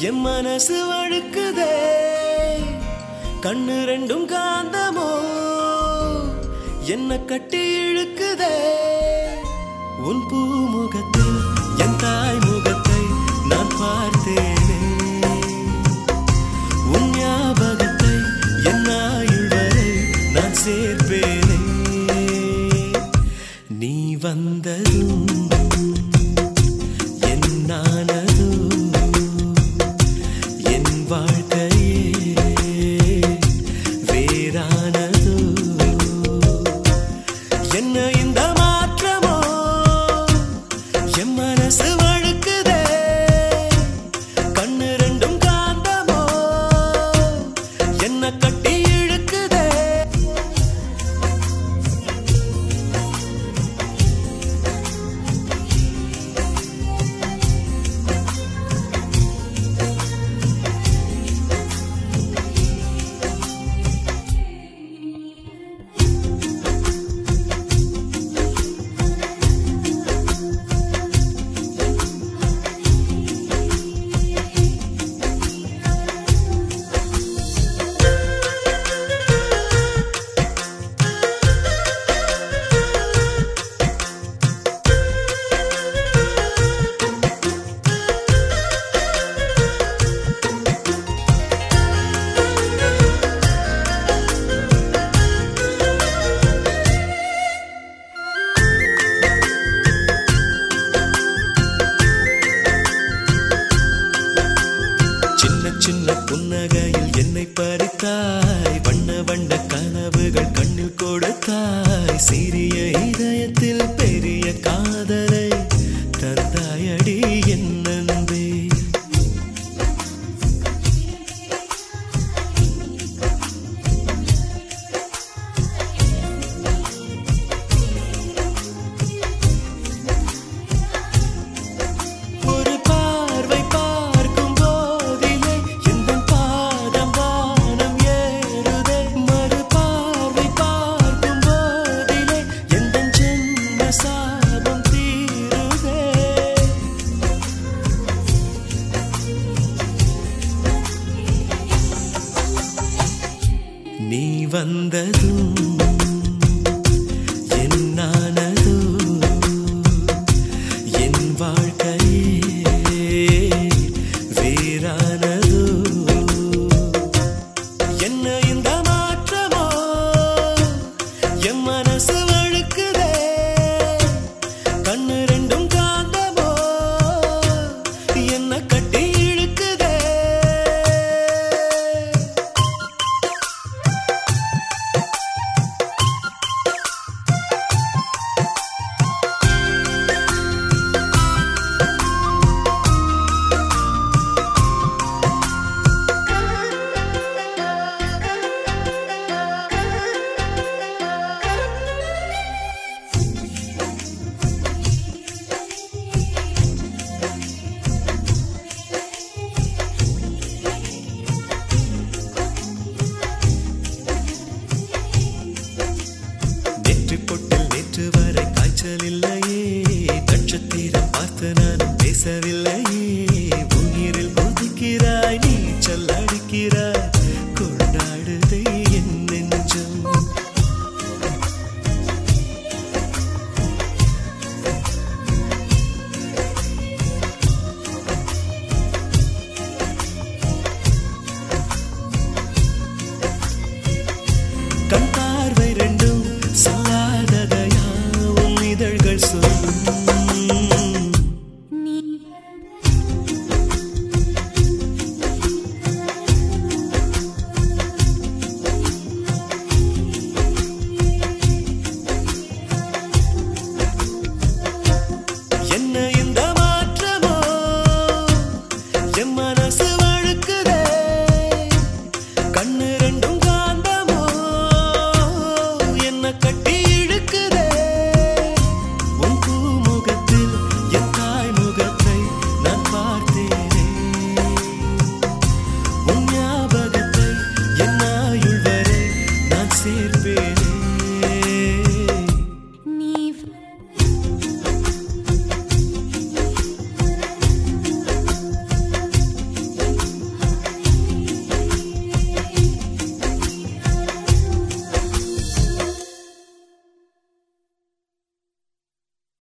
என் மனசு வழுக்குதே கண்ணு ரெண்டும் காந்தமோ என்ன கட்டி இழுக்குதே உன் பூமுகத்தில் என் தாய் முகத்தை நான் பார்த்தேனே உன் ஞாபகத்தை என் ஆயுள் வரை நான் சேர்ப்பேனே நீ வந்ததும் என் நானதும் என் வாழ்க்கையே வேறானதோ என்ன இந்த மாற்றமோ என் மனசு வழுக்குதே கண்ணு ரெண்டும் காந்தமோ என்ன கட்டி இழுக்குதே சின்ன சின்ன புன்னகையில் என்னை பறித்தாய் வண்ண வண்ண கனவுகள் கண்ணில் கொடுத்தாய் சிறிய இதயத்தில் பெரிய காதலை தந்தாயடி என் நன்பே ஒரு பார்வை பார்க்கும் போதிலே எந்த பாதம் வானம் ஏறுதே மறு பார்வை பார்க்கும் போதிலே எந்த ஜென்ம சாபம் தீருதே நீ வந்ததும் என்னானதோ என் வாழ்க்கையே வேறானதோ என்ன இந்த மாற்றமோ என் மனசு வழுக்குதே கண்ணு ரெண்டும் காந்தமோ என்ன கட்டி இழுக்குதே நெற்றி பொட்டில் நேற்று வரை காய்ச்சல் இல்லை